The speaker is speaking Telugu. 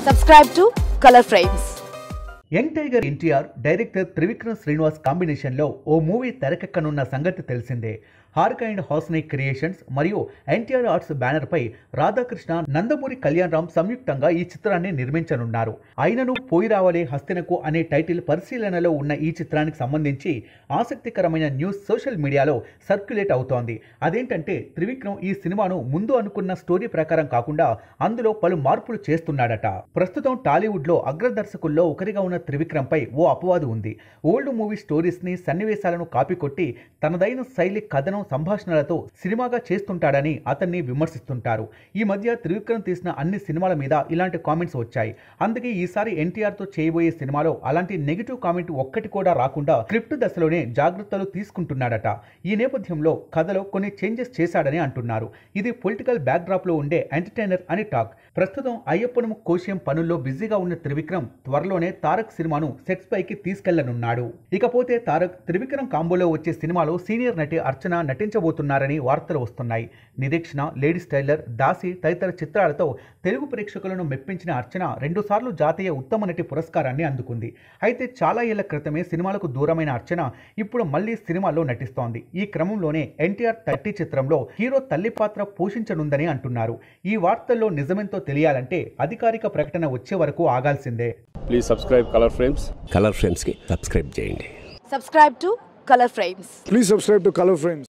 Subscribe to Color Frames. Young tiger NTR director Trivikram Srinivas కాంబినేషన్లో ఓ మూవీ తెరకెక్కనున్న సంగతి తెలిసిందే హార్క్ అండ్ హాస్నై క్రియేషన్స్ మరియు ఎన్టీఆర్ ఆర్ట్స్ బ్యానర్పై రాధాకృష్ణ నందమూరి కళ్యాణ్ రామ్ సంయుక్తంగా ఈ చిత్రాన్ని నిర్మించనున్నారు అయినను పోయి రావాలే హస్తినకు అనే టైటిల్ పరిశీలనలో ఉన్న ఈ చిత్రానికి సంబంధించి ఆసక్తికరమైన న్యూస్ సోషల్ మీడియాలో సర్క్యులేట్ అవుతోంది అదేంటంటే త్రివిక్రమ్ ఈ సినిమాను ముందు అనుకున్న స్టోరీ ప్రకారం కాకుండా అందులో పలు మార్పులు చేస్తున్నాడట ప్రస్తుతం టాలీవుడ్ లో అగ్రదర్శకుల్లో ఒకరిగా ఉన్న త్రివిక్రమ్ పై ఓ అపవాదు ఉంది ఓల్డ్ మూవీ స్టోరీస్ ని సన్నివేశాలను కాపీ కొట్టి తనదైన శైలి కథనం సంభాషణలతో సినిమాగా చేస్తుంటాడని అతన్ని విమర్శిస్తుంటారు ఈ మధ్య త్రివిక్రమ్ తీసిన అన్ని సినిమాల మీద ఇలాంటి కామెంట్స్ వచ్చాయి అందుకే ఈసారి ఎన్టీఆర్ తో చేయబోయే సినిమాలో అలాంటి నెగిటివ్ కామెంట్ ఒక్కటి కూడా రాకుండా స్క్రిప్ట్ దశలోనే జాగ్రత్తలు తీసుకుంటున్నాడట ఈ నేపథ్యంలో కథలో కొన్ని చేంజెస్ చేశాడని అంటున్నారు ఇది పొలిటికల్ బ్యాక్డ్రాప్ లో ఉండే ఎంటర్టైనర్ అని టాక్ ప్రస్తుతం అయ్యప్పనం కోశం పనుల్లో బిజీగా ఉన్న త్రివిక్రమ్ త్వరలోనే తారక్ సినిమాను సెట్స్ పైకి తీసుకెళ్లనున్నాడు ఇకపోతే తారక్ త్రివిక్రమ్ కాంబోలో వచ్చే సినిమాలో సీనియర్ నటి అర్చన నటించబోతున్నారని వార్తలు వస్తున్నాయి నిరీక్షణ లేడీస్ టైలర్ దాసి తదితర చిత్రాలతో తెలుగు ప్రేక్షకులను మెప్పించిన అర్చన రెండుసార్లు జాతీయ ఉత్తమ నటి పురస్కారాన్ని అందుకుంది అయితే చాలా ఏళ్ల క్రితమే సినిమాలకు దూరమైన అర్చన ఇప్పుడు మళ్ళీ సినిమాల్లో నటిస్తోంది ఈ క్రమంలోనే ఎన్టీఆర్ థర్టీ చిత్రంలో హీరో తల్లి పాత్ర పోషించనుందని అంటున్నారు ఈ వార్తల్లో నిజమెంతో తెలియాలంటే అధికారిక ప్రకటన వచ్చే వరకు ఆగాల్సిందే please subscribe Color Frames Color ఫ్రేమ్స్కి సబ్స్క్రైబ్ చేయండి Subscribe to Color Frames. Please subscribe to Color Frames.